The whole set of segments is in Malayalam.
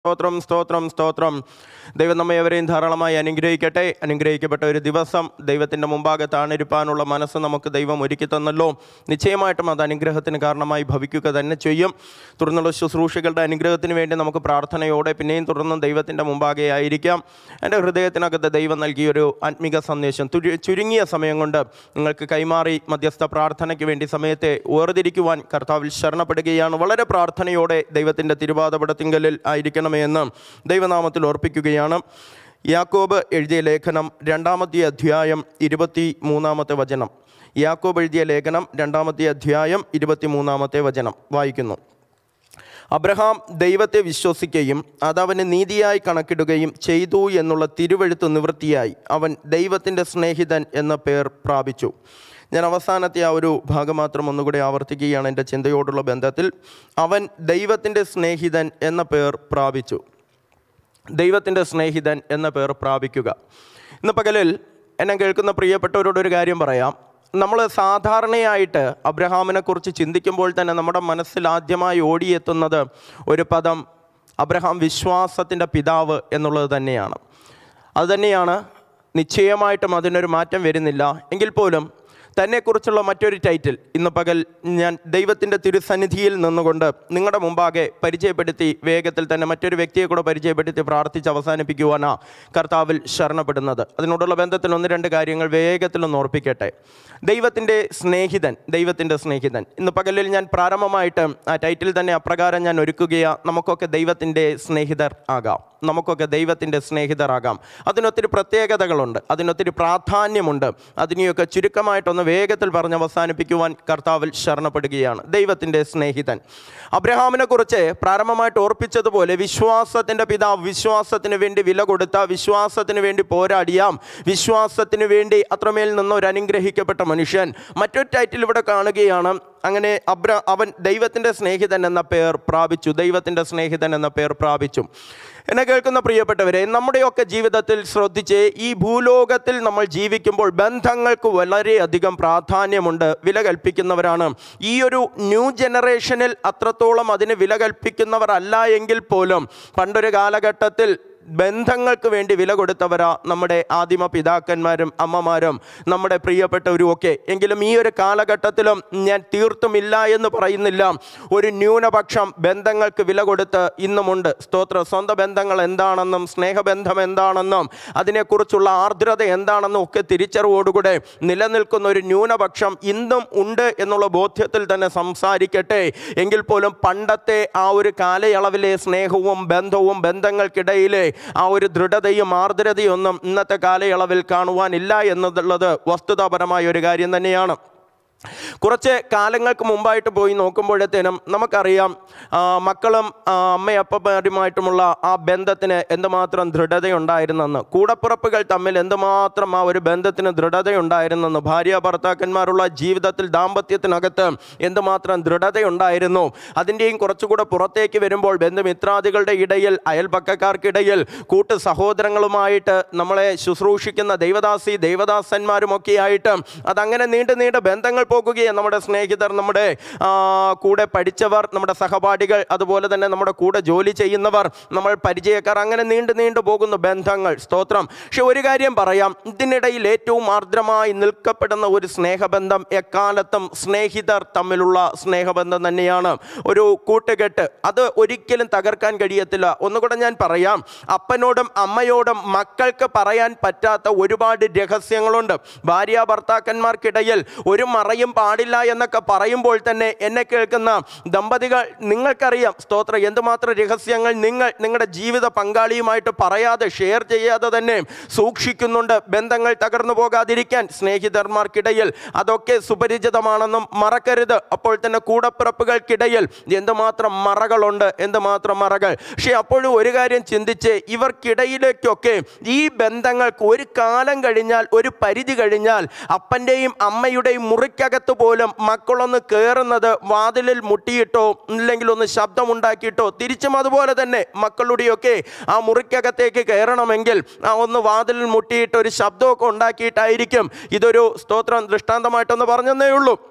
സ്തോത്രം സ്തോത്രം സ്തോത്രം ദൈവം നമ്മെ എവരെയും ധാരാളമായി അനുഗ്രഹിക്കട്ടെ അനുഗ്രഹിക്കപ്പെട്ട ഒരു ദിവസം ദൈവത്തിൻ്റെ മുമ്പാകെ താണിരിപ്പാനുള്ള മനസ്സ് നമുക്ക് ദൈവം ഒരുക്കി തന്നല്ലോ നിശ്ചയമായിട്ടും അത് അനുഗ്രഹത്തിന് കാരണമായി ഭവിക്കുക തന്നെ ചെയ്യും തുടർന്നുള്ള ശുശ്രൂഷകളുടെ അനുഗ്രഹത്തിന് വേണ്ടി നമുക്ക് പ്രാർത്ഥനയോടെ പിന്നെയും തുടർന്നും ദൈവത്തിൻ്റെ മുമ്പാകെ ആയിരിക്കാം എൻ്റെ ഹൃദയത്തിനകത്ത് ദൈവം നൽകിയൊരു ആത്മീക സന്ദേശം തുരു- ചുരുങ്ങിയ സമയം കൊണ്ട് നിങ്ങൾക്ക് കൈമാറി മധ്യസ്ഥ പ്രാർത്ഥനയ്ക്ക് വേണ്ടി സമയത്തെ വേർതിരിക്കുവാൻ കർത്താവിൽ ശരണപ്പെടുകയാണ് വളരെ പ്രാർത്ഥനയോടെ ദൈവത്തിൻ്റെ തിരുവാതപടത്തിങ്കലിൽ ആയിരിക്കണമേ എന്ന് ദൈവനാമത്തിൽ ഓർപ്പിക്കുകയാണ് യാക്കോബ് എഴുതിയ ലേഖനം രണ്ടാമത്തെ അധ്യായം ഇരുപത്തി മൂന്നാമത്തെ വചനം യാക്കോബ് എഴുതിയ ലേഖനം രണ്ടാമത്തെ അധ്യായം ഇരുപത്തി മൂന്നാമത്തെ വചനം വായിക്കുന്നു അബ്രഹാം ദൈവത്തെ വിശ്വസിക്കുകയും അതവന് നീതിയായി കണക്കിടുകയും ചെയ്തു എന്നുള്ള തിരുവഴുത്ത് നിവൃത്തിയായി അവൻ ദൈവത്തിൻ്റെ സ്നേഹിതൻ എന്ന പേർ പ്രാപിച്ചു ഞാൻ അവസാനത്തെ ആ ഒരു ഭാഗം മാത്രം ഒന്നുകൂടി ആവർത്തിക്കുകയാണ് എൻ്റെ ചിന്തയോടുള്ള ബന്ധത്തിൽ അവൻ ദൈവത്തിൻ്റെ സ്നേഹിതൻ എന്ന പേർ പ്രാപിച്ചു ദൈവത്തിൻ്റെ സ്നേഹിതൻ എന്ന പേർ പ്രാപിക്കുക ഇന്ന് പകലിൽ എന്നെ കേൾക്കുന്ന പ്രിയപ്പെട്ടവരോട് ഒരു കാര്യം പറയാം നമ്മൾ സാധാരണയായിട്ട് അബ്രഹാമിനെക്കുറിച്ച് ചിന്തിക്കുമ്പോൾ തന്നെ നമ്മുടെ മനസ്സിൽ ആദ്യമായി ഓടിയെത്തുന്നത് ഒരു പദം അബ്രഹാം വിശ്വാസത്തിൻ്റെ പിതാവ് എന്നുള്ളത് തന്നെയാണ് അതുതന്നെയാണ് നിശ്ചയമായിട്ടും അതിനൊരു മാറ്റം വരുന്നില്ല എങ്കിൽ പോലും തന്നെക്കുറിച്ചുള്ള മറ്റൊരു ടൈറ്റിൽ ഇന്ന് പകൽ ഞാൻ ദൈവത്തിൻ്റെ തിരുസന്നിധിയിൽ നിന്നുകൊണ്ട് നിങ്ങളുടെ മുമ്പാകെ പരിചയപ്പെടുത്തി വേഗത്തിൽ തന്നെ മറ്റൊരു വ്യക്തിയെ കൂടെ പരിചയപ്പെടുത്തി പ്രാർത്ഥിച്ച് അവസാനിപ്പിക്കുവാനാ കർത്താവിൽ ശരണപ്പെടുന്നത് അതിനോടുള്ള ബന്ധത്തിൽ ഒന്ന് രണ്ട് കാര്യങ്ങൾ വേഗത്തിലൊന്ന് ഓർപ്പിക്കട്ടെ ദൈവത്തിൻ്റെ സ്നേഹിതൻ ദൈവത്തിൻ്റെ സ്നേഹിതൻ ഇന്ന് പകലിൽ ഞാൻ പ്രാരംഭമായിട്ട് ആ ടൈറ്റിൽ തന്നെ അപ്രകാരം ഞാൻ ഒരുക്കുകയാ നമുക്കൊക്കെ ദൈവത്തിൻ്റെ സ്നേഹിതർ ആകാം നമുക്കൊക്കെ ദൈവത്തിൻ്റെ സ്നേഹിതരാകാം അതിനൊത്തിരി പ്രത്യേകതകളുണ്ട് അതിനൊത്തിരി പ്രാധാന്യമുണ്ട് അതിനെയൊക്കെ ചുരുക്കമായിട്ടൊന്ന് വേഗത്തിൽ പറഞ്ഞ് അവസാനിപ്പിക്കുവാൻ കർത്താവിൽ ശരണപ്പെടുകയാണ് ദൈവത്തിൻ്റെ സ്നേഹിതൻ അബ്രഹാമിനെ കുറിച്ച് പ്രാരംഭമായിട്ട് ഓർപ്പിച്ചതുപോലെ വിശ്വാസത്തിൻ്റെ പിതാവ് വിശ്വാസത്തിന് വേണ്ടി വില കൊടുത്ത വിശ്വാസത്തിന് വേണ്ടി പോരാടിയ വിശ്വാസത്തിന് വേണ്ടി അത്രമേൽ നിന്ന് ഒരു അനുഗ്രഹിക്കപ്പെട്ട മനുഷ്യൻ മറ്റൊരു ടൈറ്റിൽ ഇവിടെ കാണുകയാണ് അങ്ങനെ അബ്ര അവൻ ദൈവത്തിൻ്റെ സ്നേഹിതൻ എന്ന പേർ പ്രാപിച്ചു ദൈവത്തിൻ്റെ സ്നേഹിതൻ എന്ന പേർ പ്രാപിച്ചു എന്നെ കേൾക്കുന്ന പ്രിയപ്പെട്ടവരെ നമ്മുടെയൊക്കെ ജീവിതത്തിൽ ശ്രദ്ധിച്ച് ഈ ഭൂലോകത്തിൽ നമ്മൾ ജീവിക്കുമ്പോൾ ബന്ധങ്ങൾക്ക് വളരെയധികം പ്രാധാന്യമുണ്ട് വില കൽപ്പിക്കുന്നവരാണ് ഈ ഒരു ന്യൂ ജനറേഷനിൽ അത്രത്തോളം അതിന് വില കൽപ്പിക്കുന്നവരല്ല എങ്കിൽ പോലും പണ്ടൊരു കാലഘട്ടത്തിൽ ബന്ധങ്ങൾക്ക് വേണ്ടി വില കൊടുത്തവരാ നമ്മുടെ ആദിമ പിതാക്കന്മാരും അമ്മമാരും നമ്മുടെ പ്രിയപ്പെട്ടവരും ഒക്കെ എങ്കിലും ഈ ഒരു കാലഘട്ടത്തിലും ഞാൻ തീർത്തുമില്ല എന്ന് പറയുന്നില്ല ഒരു ന്യൂനപക്ഷം ബന്ധങ്ങൾക്ക് വില കൊടുത്ത് ഇന്നുമുണ്ട് സ്തോത്ര സ്വന്തം ബന്ധങ്ങൾ എന്താണെന്നും സ്നേഹബന്ധം എന്താണെന്നും അതിനെക്കുറിച്ചുള്ള ആർദ്രത എന്താണെന്നും ഒക്കെ തിരിച്ചറിവോടുകൂടെ നിലനിൽക്കുന്ന ഒരു ന്യൂനപക്ഷം ഇന്നും ഉണ്ട് എന്നുള്ള ബോധ്യത്തിൽ തന്നെ സംസാരിക്കട്ടെ എങ്കിൽ പോലും പണ്ടത്തെ ആ ഒരു കാലയളവിലെ സ്നേഹവും ബന്ധവും ബന്ധങ്ങൾക്കിടയിലെ ആ ഒരു ദൃഢതയും ആർദ്രതയും ഒന്നും ഇന്നത്തെ കാലയളവിൽ കാണുവാനില്ല എന്നുള്ളത് വസ്തുതാപരമായ ഒരു കാര്യം തന്നെയാണ് കുറച്ച് കാലങ്ങൾക്ക് മുമ്പായിട്ട് പോയി നോക്കുമ്പോഴത്തേനും നമുക്കറിയാം ആ, മക്കളും ആ, അമ്മയപ്പന്മാരുമായിട്ടുമുള്ള ആ ബന്ധത്തിന് എന്തുമാത്രം ദൃഢതയുണ്ടായിരുന്നെന്ന് കൂടപ്പിറപ്പുകൾ തമ്മിൽ എന്തുമാത്രം ആ ഒരു ബന്ധത്തിന് ദൃഢതയുണ്ടായിരുന്നെന്ന് ഭാര്യ ഭർത്താക്കന്മാരുള്ള ജീവിതത്തിൽ ദാമ്പത്യത്തിനകത്ത് എന്തുമാത്രം ദൃഢതയുണ്ടായിരുന്നു അതിൻ്റെയും കുറച്ചുകൂടെ പുറത്തേക്ക് വരുമ്പോൾ ബന്ധുമിത്രാദികളുടെ ഇടയിൽ അയൽപക്കക്കാർക്കിടയിൽ കൂട്ട് സഹോദരങ്ങളുമായിട്ട് നമ്മളെ ശുശ്രൂഷിക്കുന്ന ദൈവദാസി ദൈവദാസന്മാരുമൊക്കെ ആയിട്ട് അതങ്ങനെ നീണ്ട് നീണ്ട് ബന്ധങ്ങൾ പോകുകയും നമ്മുടെ സ്നേഹിതർ നമ്മുടെ ആ, കൂടെ പഠിച്ചവർ നമ്മുടെ സഹപാഠികൾ അതുപോലെ തന്നെ നമ്മുടെ കൂടെ ജോലി ചെയ്യുന്നവർ നമ്മൾ പരിചയക്കാർ അങ്ങനെ നീണ്ടു നീണ്ടു പോകുന്ന ബന്ധങ്ങൾ സ്തോത്രം പക്ഷെ ഒരു കാര്യം പറയാം ഇതിനിടയിൽ ഏറ്റവും ആർദ്രമായി നിൽക്കപ്പെടുന്ന ഒരു സ്നേഹബന്ധം എക്കാലത്തും സ്നേഹിതർ തമ്മിലുള്ള സ്നേഹബന്ധം തന്നെയാണ് ഒരു കൂട്ടുകെട്ട് അത് ഒരിക്കലും തകർക്കാൻ കഴിയത്തില്ല ഒന്നുകൂടെ ഞാൻ പറയാം അപ്പനോടും അമ്മയോടും മക്കൾക്ക് പറയാൻ പറ്റാത്ത ഒരുപാട് രഹസ്യങ്ങളുണ്ട് ഭാര്യ ഭർത്താക്കന്മാർക്കിടയിൽ ഒരു മറയും പാടില്ല എന്നൊക്കെ പറയുമ്പോൾ തന്നെ എന്നെ കേൾക്കുന്ന ദമ്പതികൾ നിങ്ങൾക്കറിയാം സ്തോത്രം എന്തുമാത്രം രഹസ്യങ്ങൾ നിങ്ങൾ നിങ്ങളുടെ ജീവിത പങ്കാളിയുമായിട്ട് പറയാതെ ഷെയർ ചെയ്യാതെ തന്നെ സൂക്ഷിക്കുന്നുണ്ട് ബന്ധങ്ങൾ തകർന്നു പോകാതിരിക്കാൻ സ്നേഹിതന്മാർക്കിടയിൽ അതൊക്കെ സുപരിചിതമാണെന്നും മറക്കരുത് അപ്പോൾ തന്നെ കൂടപ്പിറപ്പുകൾക്കിടയിൽ എന്തുമാത്രം മറകളുണ്ട് എന്തുമാത്രം മറകൾ പക്ഷേ അപ്പോഴും ഒരു കാര്യം ചിന്തിച്ച് ഇവർക്കിടയിലേക്കൊക്കെ ഈ ബന്ധങ്ങൾക്ക് ഒരു കാലം കഴിഞ്ഞാൽ ഒരു പരിധി കഴിഞ്ഞാൽ അപ്പൻ്റെയും അമ്മയുടെയും മുറിക്കകത്ത് പോലും മക്കളൊന്ന് കയറുന്നത് വാതിലിൽ മുട്ടിയിട്ടോ ഇല്ലെങ്കിൽ ഒന്ന് ശബ്ദമുണ്ടാക്കിയിട്ടോ തിരിച്ചും അതുപോലെ തന്നെ മക്കളുടെയൊക്കെ ആ മുറിക്കകത്തേക്ക് കയറണമെങ്കിൽ ആ ഒന്ന് വാതിലിൽ മുട്ടിയിട്ട് ഒരു ശബ്ദമൊക്കെ ഉണ്ടാക്കിയിട്ടായിരിക്കും ഇതൊരു സ്തോത്രം ദൃഷ്ടാന്തമായിട്ടൊന്ന് പറഞ്ഞതേ ഉള്ളൂ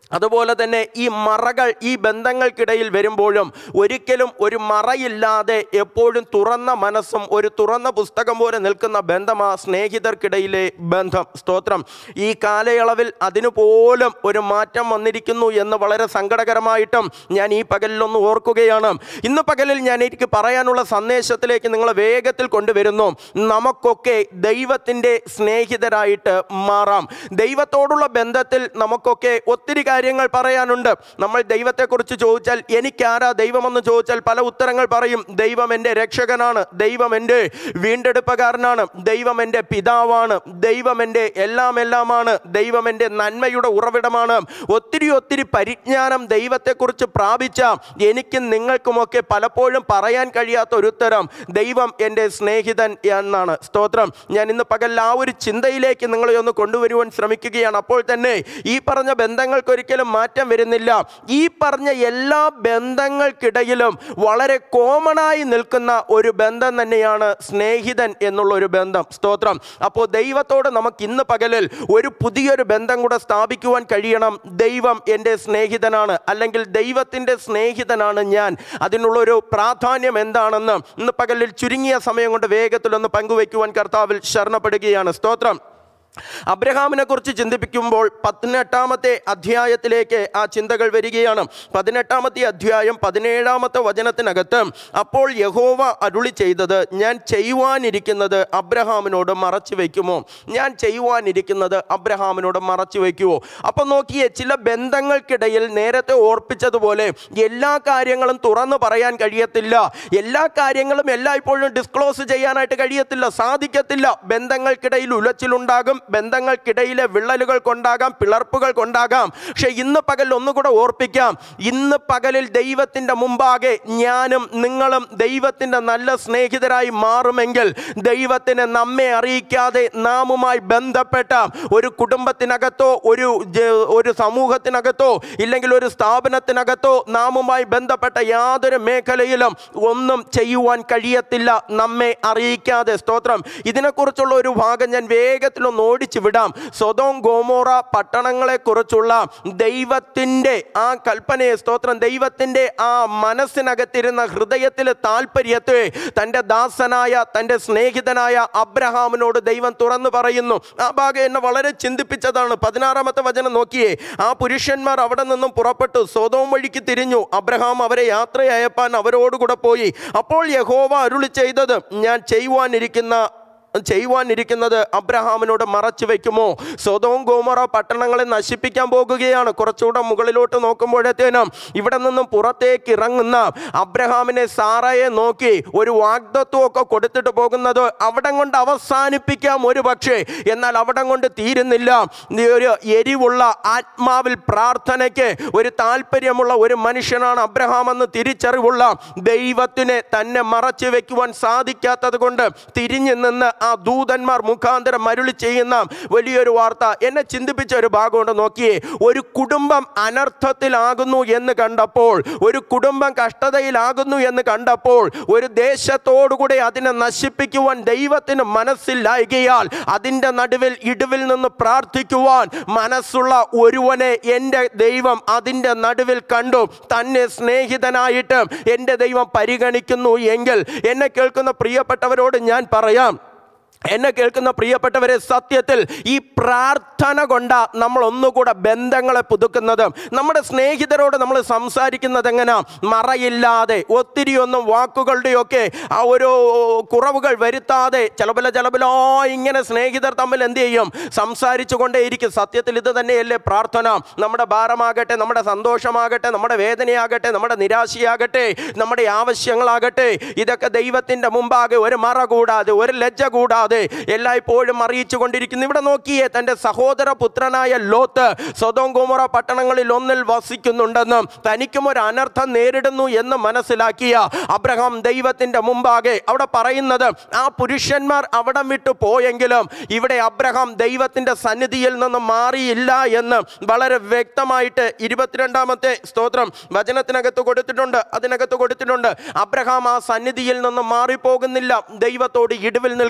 അതുപോലെ തന്നെ ഈ മറകൾ ഈ ബന്ധങ്ങൾക്കിടയിൽ വരുമ്പോഴും ഒരിക്കലും ഒരു മറയില്ലാതെ എപ്പോഴും തുറന്ന മനസ്സും ഒരു തുറന്ന പുസ്തകം പോലെ നിൽക്കുന്ന ബന്ധമാ സ്നേഹിതർക്കിടയിലെ ബന്ധം സ്തോത്രം ഈ കാലയളവിൽ അതിനു പോലും ഒരു മാറ്റം വന്നിരിക്കുന്നു എന്ന് വളരെ സങ്കടകരമായിട്ടും ഞാൻ ഈ പകലിലൊന്ന് ഓർക്കുകയാണ് ഇന്ന് പകലിൽ ഞാൻ എനിക്ക് പറയാനുള്ള സന്ദേശത്തിലേക്ക് നിങ്ങളെ വേഗത്തിൽ കൊണ്ടുവരുന്നു നമുക്കൊക്കെ ദൈവത്തിൻ്റെ സ്നേഹിതരായിട്ട് മാറാം ദൈവത്തോടുള്ള ബന്ധത്തിൽ നമുക്കൊക്കെ ഒത്തിരി കാര്യങ്ങൾ പറയാനുണ്ട് നമ്മൾ ദൈവത്തെക്കുറിച്ച് ചോദിച്ചാൽ എനിക്കാരാ ദൈവമെന്ന് ചോദിച്ചാൽ പല ഉത്തരങ്ങൾ പറയും ദൈവം എൻ്റെ രക്ഷകനാണ് ദൈവം എൻ്റെ വീണ്ടെടുപ്പുകാരനാണ് ദൈവം എൻ്റെ പിതാവാണ് ദൈവം എൻ്റെ എല്ലാം എല്ലാമാണ് ദൈവം എൻ്റെ നന്മയുടെ ഉറവിടമാണ് ഒത്തിരി ഒത്തിരി പരിജ്ഞാനം ദൈവത്തെക്കുറിച്ച് പ്രാപിച്ച എനിക്കും നിങ്ങൾക്കുമൊക്കെ പലപ്പോഴും പറയാൻ കഴിയാത്ത ഒരു ഉത്തരം ദൈവം എൻ്റെ സ്നേഹിതൻ എന്നാണ് സ്തോത്രം ഞാൻ ഇന്ന് പകൽ ആ ഒരു ചിന്തയിലേക്ക് നിങ്ങളെ ഒന്ന് കൊണ്ടുവരുവാൻ ശ്രമിക്കുകയാണ് അപ്പോൾ തന്നെ ഈ പറഞ്ഞ ബന്ധങ്ങൾക്ക് ഒരിക്കലും മാറ്റം വരുന്നില്ല ഈ പറഞ്ഞ എല്ലാ ബന്ധങ്ങൾക്കിടയിലും വളരെ കോമണായി നിൽക്കുന്ന ഒരു ബന്ധം തന്നെയാണ് സ്നേഹിതൻ എന്നുള്ള ഒരു ബന്ധം സ്തോത്രം അപ്പോൾ ദൈവത്തോട് നമുക്ക് ഇന്ന് പകലിൽ ഒരു പുതിയൊരു ബന്ധം കൂടെ സ്ഥാപിക്കുവാൻ കഴിയണം ദൈവം എൻ്റെ സ്നേഹിതനാണ് അല്ലെങ്കിൽ ദൈവത്തിൻ്റെ സ്നേഹിതനാണ് ഞാൻ അതിനുള്ളൊരു പ്രാധാന്യം എന്താണെന്ന് ഇന്ന് പകലിൽ ചുരുങ്ങിയ സമയം കൊണ്ട് വേഗത്തിലൊന്ന് പങ്കുവയ്ക്കുവാൻ കർത്താവിൽ ശരണപ്പെടുകയാണ് സ്തോത്രം അബ്രഹാമിനെ കുറിച്ച് ചിന്തിപ്പിക്കുമ്പോൾ പതിനെട്ടാമത്തെ അധ്യായത്തിലേക്ക് ആ ചിന്തകൾ വരികയാണ് പതിനെട്ടാമത്തെ അധ്യായം പതിനേഴാമത്തെ വചനത്തിനകത്ത് അപ്പോൾ യഹോവ അരുളി ചെയ്തത് ഞാൻ ചെയ്യുവാനിരിക്കുന്നത് അബ്രഹാമിനോട് മറച്ചു വയ്ക്കുമോ ഞാൻ ചെയ്യുവാനിരിക്കുന്നത് അബ്രഹാമിനോട് മറച്ചു വയ്ക്കുമോ അപ്പം നോക്കിയേ ചില ബന്ധങ്ങൾക്കിടയിൽ നേരത്തെ ഓർപ്പിച്ചതുപോലെ എല്ലാ കാര്യങ്ങളും തുറന്നു പറയാൻ കഴിയത്തില്ല എല്ലാ കാര്യങ്ങളും എല്ലായ്പ്പോഴും ഡിസ്ക്ലോസ് ചെയ്യാനായിട്ട് കഴിയത്തില്ല സാധിക്കത്തില്ല ബന്ധങ്ങൾക്കിടയിൽ ഉലച്ചിലുണ്ടാകും ബന്ധങ്ങൾക്കിടയിലെ വിള്ളലുകൾ കൊണ്ടാകാം പിളർപ്പുകൾ കൊണ്ടാകാം പക്ഷെ ഇന്ന് പകൽ ഒന്നുകൂടെ ഓർപ്പിക്കാം ഇന്ന് പകലിൽ ദൈവത്തിൻ്റെ മുമ്പാകെ ഞാനും നിങ്ങളും ദൈവത്തിൻ്റെ നല്ല സ്നേഹിതരായി മാറുമെങ്കിൽ ദൈവത്തിന് നമ്മെ അറിയിക്കാതെ നാമുമായി ബന്ധപ്പെട്ട ഒരു കുടുംബത്തിനകത്തോ ഒരു ജ- ഒരു സമൂഹത്തിനകത്തോ ഇല്ലെങ്കിൽ ഒരു സ്ഥാപനത്തിനകത്തോ നാമുമായി ബന്ധപ്പെട്ട യാതൊരു മേഖലയിലും ഒന്നും ചെയ്യുവാൻ കഴിയത്തില്ല നമ്മെ അറിയിക്കാതെ സ്തോത്രം ഇതിനെക്കുറിച്ചുള്ള ഒരു ഭാഗം ഞാൻ വേഗത്തിലൊന്ന് ഓടിച്ചു വിടാം സ്വതോം ഗോമോറ പട്ടണങ്ങളെക്കുറിച്ചുള്ള ദൈവത്തിൻ്റെ ആ കൽപ്പനയെ സ്തോത്രം ദൈവത്തിൻ്റെ ആ മനസ്സിനകത്തിരുന്ന ഹൃദയത്തിലെ താല്പര്യത്തെ തൻ്റെ ദാസനായ തൻ്റെ സ്നേഹിതനായ അബ്രഹാമിനോട് ദൈവം തുറന്നു പറയുന്നു ആ ഭാഗം എന്നെ വളരെ ചിന്തിപ്പിച്ചതാണ് പതിനാറാമത്തെ വചനം നോക്കിയേ ആ പുരുഷന്മാർ അവിടെ നിന്നും പുറപ്പെട്ടു സ്വതവും വഴിക്ക് തിരിഞ്ഞു അബ്രഹാം അവരെ യാത്രയയപ്പാൻ അവരോടുകൂടെ പോയി അപ്പോൾ യഹോവ അരുളി ചെയ്തത് ഞാൻ ചെയ്യുവാനിരിക്കുന്ന ചെയ്യുവാനിരിക്കുന്നത് അബ്രഹാമിനോട് മറച്ചു വെക്കുമോ സ്വതവും ഗോമറ പട്ടണങ്ങളെ നശിപ്പിക്കാൻ പോകുകയാണ് കുറച്ചുകൂടെ മുകളിലോട്ട് നോക്കുമ്പോഴത്തേനും ഇവിടെ നിന്നും പുറത്തേക്ക് ഇറങ്ങുന്ന അബ്രഹാമിനെ സാറയെ നോക്കി ഒരു വാഗ്ദത്വമൊക്കെ കൊടുത്തിട്ട് പോകുന്നത് അവിടം കൊണ്ട് അവസാനിപ്പിക്കാം ഒരു പക്ഷേ എന്നാൽ അവിടം കൊണ്ട് തീരുന്നില്ല നീ ഒരു എരിവുള്ള ആത്മാവിൽ പ്രാർത്ഥനയ്ക്ക് ഒരു താല്പര്യമുള്ള ഒരു മനുഷ്യനാണ് അബ്രഹാം എന്ന് തിരിച്ചറിവുള്ള ദൈവത്തിനെ തന്നെ മറച്ചു വെക്കുവാൻ സാധിക്കാത്തത് കൊണ്ട് തിരിഞ്ഞു നിന്ന് ആ ദൂതന്മാർ മുഖാന്തരം മരുളി ചെയ്യുന്ന വലിയൊരു വാർത്ത എന്നെ ചിന്തിപ്പിച്ച ഒരു ഭാഗമുണ്ട് നോക്കിയേ ഒരു കുടുംബം അനർത്ഥത്തിലാകുന്നു എന്ന് കണ്ടപ്പോൾ ഒരു കുടുംബം കഷ്ടതയിലാകുന്നു എന്ന് കണ്ടപ്പോൾ ഒരു ദേശത്തോടുകൂടെ അതിനെ നശിപ്പിക്കുവാൻ ദൈവത്തിന് മനസ്സിലായികയാൽ അതിൻ്റെ നടുവിൽ ഇടിവിൽ നിന്ന് പ്രാർത്ഥിക്കുവാൻ മനസ്സുള്ള ഒരുവനെ എൻ്റെ ദൈവം അതിൻ്റെ നടുവിൽ കണ്ടു തന്നെ സ്നേഹിതനായിട്ട് എൻ്റെ ദൈവം പരിഗണിക്കുന്നു എങ്കിൽ എന്നെ കേൾക്കുന്ന പ്രിയപ്പെട്ടവരോട് ഞാൻ പറയാം എന്നെ കേൾക്കുന്ന പ്രിയപ്പെട്ടവരെ സത്യത്തിൽ ഈ പ്രാർത്ഥന കൊണ്ട നമ്മൾ ഒന്നുകൂടെ ബന്ധങ്ങളെ പുതുക്കുന്നത് നമ്മുടെ സ്നേഹിതരോട് നമ്മൾ സംസാരിക്കുന്നത് എങ്ങനെ മറയില്ലാതെ ഒത്തിരി ഒന്നും വാക്കുകളുടെയൊക്കെ ആ ഒരു കുറവുകൾ വരുത്താതെ ചിലബല ചിലബലോ ഇങ്ങനെ സ്നേഹിതർ തമ്മിൽ എന്ത് ചെയ്യും സംസാരിച്ചു കൊണ്ടേയിരിക്കും സത്യത്തിൽ ഇത് തന്നെയല്ലേ പ്രാർത്ഥന നമ്മുടെ ഭാരമാകട്ടെ നമ്മുടെ സന്തോഷമാകട്ടെ നമ്മുടെ വേദനയാകട്ടെ നമ്മുടെ നിരാശയാകട്ടെ നമ്മുടെ ആവശ്യങ്ങളാകട്ടെ ഇതൊക്കെ ദൈവത്തിൻ്റെ മുമ്പാകെ ഒരു മറ കൂടാതെ ഒരു ലജ്ജ കൂടാതെ എല്ലായ്പ്പോഴും അറിയിച്ചു കൊണ്ടിരിക്കുന്നു ഇവിടെ നോക്കിയേ തൻ്റെ സഹോദര പുത്രനായ ലോത്ത് സ്വതം കുമറ പട്ടണങ്ങളിൽ ഒന്നിൽ വസിക്കുന്നുണ്ടെന്നും തനിക്കും ഒരു അനർത്ഥം നേരിടുന്നു എന്ന് മനസ്സിലാക്കിയ അബ്രഹാം ദൈവത്തിൻ്റെ മുമ്പാകെ അവിടെ പറയുന്നത് ആ പുരുഷന്മാർ അവിടം വിട്ടു പോയെങ്കിലും ഇവിടെ അബ്രഹാം ദൈവത്തിൻ്റെ സന്നിധിയിൽ നിന്ന് മാറിയില്ല എന്ന് വളരെ വ്യക്തമായിട്ട് ഇരുപത്തിരണ്ടാമത്തെ സ്തോത്രം വചനത്തിനകത്ത് കൊടുത്തിട്ടുണ്ട് അതിനകത്ത് കൊടുത്തിട്ടുണ്ട് അബ്രഹാം ആ സന്നിധിയിൽ നിന്ന് മാറിപ്പോകുന്നില്ല ദൈവത്തോട് ഇടിവിൽ നിൽക്കാൻ തുടങ്ങി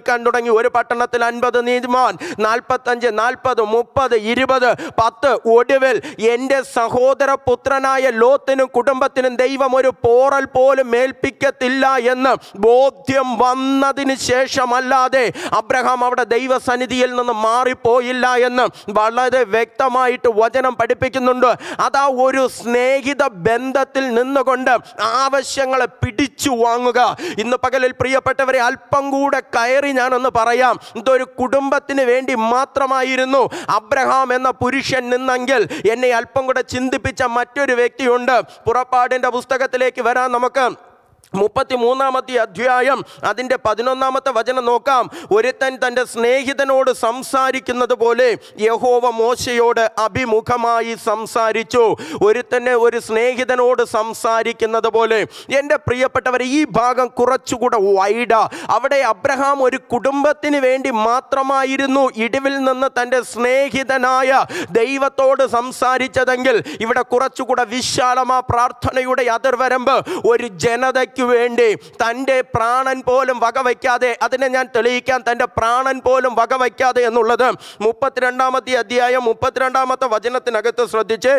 പറഞ്ഞു ഒരു പട്ടണത്തിൽ അൻപത് നീതിമാൻ നാൽപ്പത്തഞ്ച് നാൽപ്പത് മുപ്പത് ഇരുപത് പത്ത് ഒടുവിൽ എൻ്റെ സഹോദര പുത്രനായ ലോത്തിനും കുടുംബത്തിനും ദൈവം ഒരു പോറൽ പോലും മേൽപ്പിക്കത്തില്ല എന്ന് ബോധ്യം വന്നതിന് ശേഷമല്ലാതെ അബ്രഹാം അവിടെ ദൈവസന്നിധിയിൽ നിന്ന് മാറിപ്പോയില്ല എന്ന് വളരെ വ്യക്തമായിട്ട് വചനം പഠിപ്പിക്കുന്നുണ്ട് അതാ ഒരു സ്നേഹിത ബന്ധത്തിൽ നിന്നുകൊണ്ട് ആവശ്യങ്ങളെ പിടിച്ചു വാങ്ങുക ഇന്ന് പകലിൽ പ്രിയപ്പെട്ടവരെ അല്പം കൂടെ കയറി ഞാനൊന്ന് പറയാം ഇതൊരു കുടുംബത്തിന് വേണ്ടി മാത്രമായിരുന്നു അബ്രഹാം എന്ന പുരുഷൻ നിന്നെങ്കിൽ എന്നെ അല്പം കൂടെ ചിന്തിപ്പിച്ച മറ്റൊരു വ്യക്തിയുണ്ട് പുറപ്പാടിൻ്റെ പുസ്തകത്തിലേക്ക് വരാൻ നമുക്ക് മുപ്പത്തി മൂന്നാമത്തെ അധ്യായം അതിൻ്റെ പതിനൊന്നാമത്തെ വചനം നോക്കാം ഒരുത്തൻ തൻ്റെ സ്നേഹിതനോട് സംസാരിക്കുന്നത് പോലെ യഹോവ മോശയോട് അഭിമുഖമായി സംസാരിച്ചു ഒരുത്തനെ ഒരു സ്നേഹിതനോട് സംസാരിക്കുന്നത് പോലെ എൻ്റെ പ്രിയപ്പെട്ടവരെ ഈ ഭാഗം കുറച്ചുകൂടെ വൈഡാ അവിടെ അബ്രഹാം ഒരു കുടുംബത്തിന് വേണ്ടി മാത്രമായിരുന്നു ഇടിവിൽ നിന്ന് തൻ്റെ സ്നേഹിതനായ ദൈവത്തോട് സംസാരിച്ചതെങ്കിൽ ഇവിടെ കുറച്ചുകൂടെ വിശാലമാ പ്രാർത്ഥനയുടെ അതിർവരമ്പ് ഒരു ജനതയ്ക്ക് വേണ്ടി തൻ്റെ പ്രാണൻ പോലും വകവയ്ക്കാതെ അതിനെ ഞാൻ തെളിയിക്കാൻ തൻ്റെ പ്രാണൻ പോലും വകവയ്ക്കാതെ എന്നുള്ളത് മുപ്പത്തിരണ്ടാമത്തെ അധ്യായം മുപ്പത്തിരണ്ടാമത്തെ വചനത്തിനകത്ത് ശ്രദ്ധിച്ച്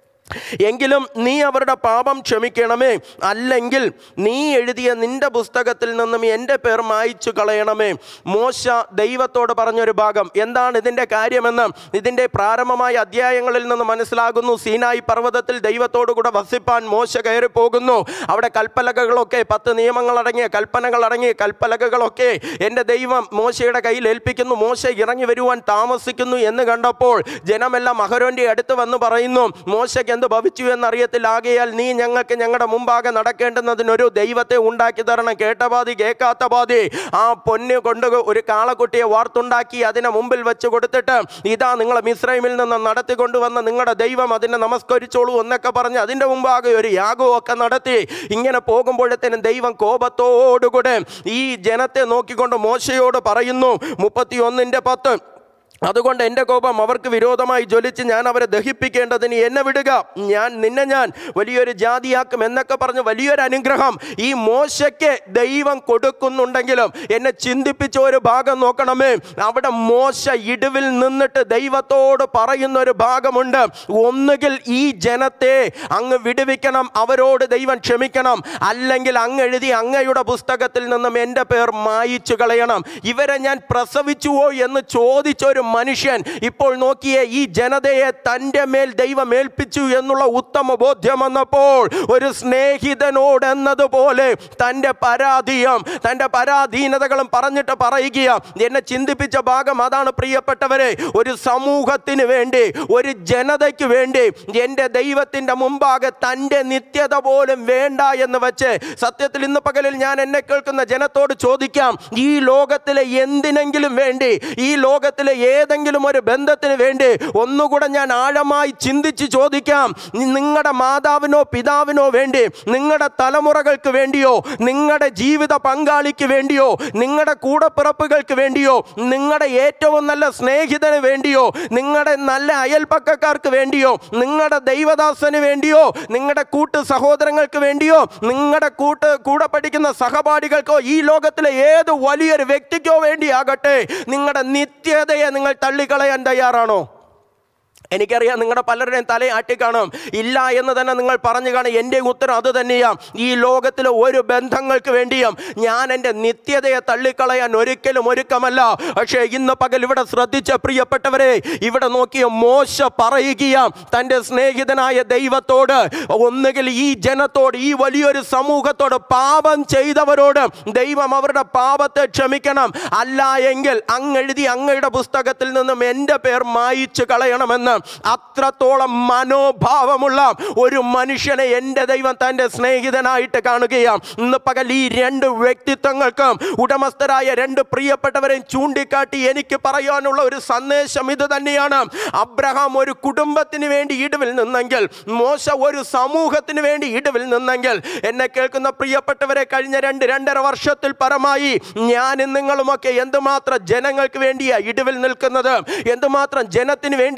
എങ്കിലും നീ അവരുടെ പാപം ക്ഷമിക്കണമേ അല്ലെങ്കിൽ നീ എഴുതിയ നിന്റെ പുസ്തകത്തിൽ നിന്നും എൻ്റെ പേർ മായ്ച്ചു കളയണമേ മോശ ദൈവത്തോട് പറഞ്ഞൊരു ഭാഗം എന്താണ് ഇതിൻ്റെ കാര്യമെന്ന് ഇതിൻ്റെ പ്രാരംഭമായ അധ്യായങ്ങളിൽ നിന്ന് മനസ്സിലാകുന്നു സീനായി പർവ്വതത്തിൽ ദൈവത്തോടു കൂടെ വസിപ്പാൻ മോശ കയറി പോകുന്നു അവിടെ കൽപ്പലകകളൊക്കെ പത്ത് നിയമങ്ങളടങ്ങിയ കൽപ്പനകളടങ്ങിയ കൽപ്പലകകളൊക്കെ എൻ്റെ ദൈവം മോശയുടെ കയ്യിൽ ഏൽപ്പിക്കുന്നു മോശ ഇറങ്ങി വരുവാൻ താമസിക്കുന്നു എന്ന് കണ്ടപ്പോൾ ജനമെല്ലാം അഹരോൻ്റെ അടുത്ത് വന്ന് പറയുന്നു മോശയ്ക്ക് എന്ത് ഭവിച്ചു എന്നറിയത്തില്ല ആകയാൽ നീ ഞങ്ങൾക്ക് ഞങ്ങളുടെ മുമ്പാകെ നടക്കേണ്ടുന്നതിനൊരു ദൈവത്തെ ഉണ്ടാക്കി തരണം കേട്ട പാതി കേൾക്കാത്ത പാതി ആ പൊന്ന് കൊണ്ട് ഒരു കാളക്കുട്ടിയെ വാർത്തുണ്ടാക്കി അതിനെ മുമ്പിൽ വെച്ച് കൊടുത്തിട്ട് ഇതാ നിങ്ങളെ മിശ്രൈമിൽ നിന്ന് നടത്തിക്കൊണ്ടുവന്ന നിങ്ങളുടെ ദൈവം അതിനെ നമസ്കരിച്ചോളൂ എന്നൊക്കെ പറഞ്ഞ് അതിൻ്റെ മുമ്പാകെ ഒരു യാഗവും ഒക്കെ നടത്തി ഇങ്ങനെ പോകുമ്പോഴത്തേനും ദൈവം കോപത്തോടുകൂടെ ഈ ജനത്തെ നോക്കിക്കൊണ്ട് മോശയോട് പറയുന്നു മുപ്പത്തി ഒന്നിൻ്റെ പത്ത് അതുകൊണ്ട് എൻ്റെ കോപം അവർക്ക് വിരോധമായി ജ്വലിച്ച് ഞാൻ അവരെ ദഹിപ്പിക്കേണ്ടതിന് എന്നെ വിടുക ഞാൻ നിന്നെ ഞാൻ വലിയൊരു ജാതിയാക്കും എന്നൊക്കെ പറഞ്ഞ് വലിയൊരു അനുഗ്രഹം ഈ മോശയ്ക്ക് ദൈവം കൊടുക്കുന്നുണ്ടെങ്കിലും എന്നെ ചിന്തിപ്പിച്ച ഒരു ഭാഗം നോക്കണമേ അവിടെ മോശ ഇടിവിൽ നിന്നിട്ട് ദൈവത്തോട് പറയുന്ന ഒരു ഭാഗമുണ്ട് ഒന്നുകിൽ ഈ ജനത്തെ അങ്ങ് വിടുവിക്കണം അവരോട് ദൈവം ക്ഷമിക്കണം അല്ലെങ്കിൽ അങ്ങ് എഴുതി അങ്ങയുടെ പുസ്തകത്തിൽ നിന്നും എൻ്റെ പേർ മായിച്ചു കളയണം ഇവരെ ഞാൻ പ്രസവിച്ചുവോ എന്ന് ചോദിച്ച ഒരു മനുഷ്യൻ ഇപ്പോൾ നോക്കിയേ ഈ ജനതയെ തൻ്റെ മേൽ ദൈവം ഏൽപ്പിച്ചു എന്നുള്ള ഉത്തമ ബോധ്യം വന്നപ്പോൾ ഒരു സ്നേഹിതനോട് എന്നതുപോലെ തൻ്റെ പരാതിയും തൻ്റെ പരാധീനതകളും പറഞ്ഞിട്ട് പറയുക എന്നെ ചിന്തിപ്പിച്ച ഭാഗം അതാണ് പ്രിയപ്പെട്ടവരെ ഒരു സമൂഹത്തിന് വേണ്ടി ഒരു ജനതയ്ക്ക് വേണ്ടി എൻ്റെ ദൈവത്തിൻ്റെ മുമ്പാകെ തൻ്റെ നിത്യത പോലും വേണ്ട എന്ന് വെച്ച് സത്യത്തിൽ ഇന്ന് പകലിൽ ഞാൻ എന്നെ കേൾക്കുന്ന ജനത്തോട് ചോദിക്കാം ഈ ലോകത്തിലെ എന്തിനെങ്കിലും വേണ്ടി ഈ ലോകത്തിലെ ഏതെങ്കിലും ഒരു ബന്ധത്തിന് വേണ്ടി ഒന്നുകൂടെ ഞാൻ ആഴമായി ചിന്തിച്ച് ചോദിക്കാം നിങ്ങളുടെ മാതാവിനോ പിതാവിനോ വേണ്ടി നിങ്ങളുടെ തലമുറകൾക്ക് വേണ്ടിയോ നിങ്ങളുടെ ജീവിത പങ്കാളിക്ക് വേണ്ടിയോ നിങ്ങളുടെ കൂടപ്പിറപ്പുകൾക്ക് വേണ്ടിയോ നിങ്ങളുടെ ഏറ്റവും നല്ല സ്നേഹിതന് വേണ്ടിയോ നിങ്ങളുടെ നല്ല അയൽപ്പക്കക്കാർക്ക് വേണ്ടിയോ നിങ്ങളുടെ ദൈവദാസന് വേണ്ടിയോ നിങ്ങളുടെ കൂട്ട് സഹോദരങ്ങൾക്ക് വേണ്ടിയോ നിങ്ങളുടെ കൂട്ട് കൂടെ പഠിക്കുന്ന സഹപാഠികൾക്കോ ഈ ലോകത്തിലെ ഏത് വലിയൊരു വ്യക്തിക്കോ വേണ്ടിയാകട്ടെ നിങ്ങളുടെ നിത്യതയെ നിങ്ങൾ തള്ളിക്കളയാൻ തയ്യാറാണോ എനിക്കറിയാം നിങ്ങളുടെ പലരുടെയും തലയാട്ടി കാണും ഇല്ല എന്ന് തന്നെ നിങ്ങൾ പറഞ്ഞു കാണും എൻ്റെ ഉത്തരം അത് തന്നെയാ ഈ ലോകത്തിലെ ഒരു ബന്ധങ്ങൾക്ക് വേണ്ടിയും ഞാൻ എൻ്റെ നിത്യതയെ തള്ളിക്കളയാൻ ഒരിക്കലും ഒരുക്കമല്ല പക്ഷേ ഇന്ന് പകൽ ഇവിടെ ശ്രദ്ധിച്ച പ്രിയപ്പെട്ടവരെ ഇവിടെ നോക്കിയ മോശ പറയുകയാ തൻ്റെ സ്നേഹിതനായ ദൈവത്തോട് ഒന്നുകിൽ ഈ ജനത്തോട് ഈ വലിയൊരു സമൂഹത്തോട് പാപം ചെയ്തവരോട് ദൈവം അവരുടെ പാപത്തെ ക്ഷമിക്കണം അല്ല എങ്കിൽ അങ്ങെഴുതി അങ്ങയുടെ പുസ്തകത്തിൽ നിന്നും എൻ്റെ പേർ മായിച്ചു കളയണമെന്ന് അത്രത്തോളം മനോഭാവമുള്ള ഒരു മനുഷ്യനെ എൻ്റെ ദൈവം തൻ്റെ സ്നേഹിതനായിട്ട് കാണുകയാണ് ഇന്ന് പകൽ ഈ രണ്ട് വ്യക്തിത്വങ്ങൾക്കും ഉടമസ്ഥരായ രണ്ട് പ്രിയപ്പെട്ടവരെയും ചൂണ്ടിക്കാട്ടി എനിക്ക് പറയാനുള്ള ഒരു സന്ദേശം ഇത് തന്നെയാണ് അബ്രഹാം ഒരു കുടുംബത്തിന് വേണ്ടി ഇടിവിൽ നിന്നെങ്കിൽ മോശ ഒരു സമൂഹത്തിന് വേണ്ടി ഇടിവിൽ നിന്നെങ്കിൽ എന്നെ കേൾക്കുന്ന പ്രിയപ്പെട്ടവരെ കഴിഞ്ഞ രണ്ട് രണ്ടര വർഷത്തിൽ പരമായി ഞാനും നിങ്ങളുമൊക്കെ എന്തുമാത്രം ജനങ്ങൾക്ക് വേണ്ടിയാ ഇടിവിൽ നിൽക്കുന്നത് എന്തുമാത്രം ജനത്തിന് വേണ്ടിയാ ദൈവ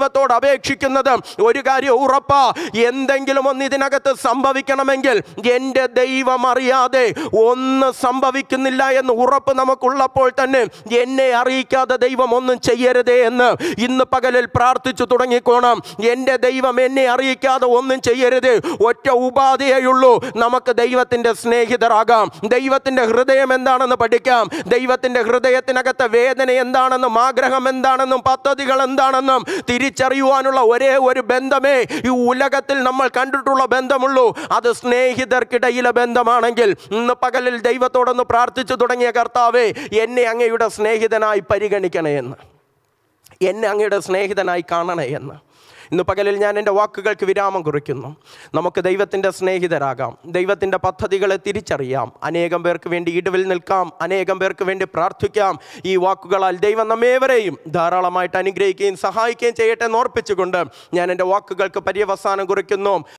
ദൈവത്തോട് അപേക്ഷിക്കുന്നത് ഒരു കാര്യം ഉറപ്പാ എന്തെങ്കിലും ഒന്ന് ഇതിനകത്ത് സംഭവിക്കണമെങ്കിൽ എൻ്റെ ദൈവം അറിയാതെ ഒന്നും സംഭവിക്കുന്നില്ല എന്ന് ഉറപ്പ് നമുക്കുള്ളപ്പോൾ തന്നെ എന്നെ അറിയിക്കാതെ ദൈവം ഒന്നും ചെയ്യരുതേ എന്ന് ഇന്ന് പകലിൽ പ്രാർത്ഥിച്ചു തുടങ്ങിക്കോണം എൻ്റെ ദൈവം എന്നെ അറിയിക്കാതെ ഒന്നും ചെയ്യരുത് ഒറ്റ ഉപാധിയേയുള്ളൂ നമുക്ക് ദൈവത്തിൻ്റെ സ്നേഹിതരാകാം ദൈവത്തിൻ്റെ ഹൃദയം എന്താണെന്ന് പഠിക്കാം ദൈവത്തിൻ്റെ ഹൃദയത്തിനകത്തെ വേദന എന്താണെന്നും ആഗ്രഹം എന്താണെന്നും പദ്ധതികൾ എന്താണെന്നും തിരിച്ചറിയുവാനുള്ള ഒരേ ഒരു ബന്ധമേ ഈ ഉലകത്തിൽ നമ്മൾ കണ്ടിട്ടുള്ള ബന്ധമുള്ളൂ അത് സ്നേഹിതർക്കിടയിലെ ബന്ധമാണെങ്കിൽ ഇന്ന് പകലിൽ ദൈവത്തോടൊന്ന് പ്രാർത്ഥിച്ചു തുടങ്ങിയ കർത്താവേ എന്നെ അങ്ങയുടെ സ്നേഹിതനായി പരിഗണിക്കണേ എന്ന് എന്നെ അങ്ങയുടെ സ്നേഹിതനായി കാണണേ എന്ന് ഇന്ന് പകലിൽ ഞാൻ എൻ്റെ വാക്കുകൾക്ക് വിരാമം കുറിക്കുന്നു നമുക്ക് ദൈവത്തിൻ്റെ സ്നേഹിതരാകാം ദൈവത്തിൻ്റെ പദ്ധതികളെ തിരിച്ചറിയാം അനേകം പേർക്ക് വേണ്ടി ഇടവിൽ നിൽക്കാം അനേകം പേർക്ക് വേണ്ടി പ്രാർത്ഥിക്കാം ഈ വാക്കുകളാൽ ദൈവം നമ്മേവരെയും ധാരാളമായിട്ട് അനുഗ്രഹിക്കുകയും സഹായിക്കുകയും ചെയ്യട്ടെ എന്ന് ഓർപ്പിച്ചുകൊണ്ട് ഞാൻ എൻ്റെ വാക്കുകൾക്ക് പര്യവസാനം കുറിക്കുന്നു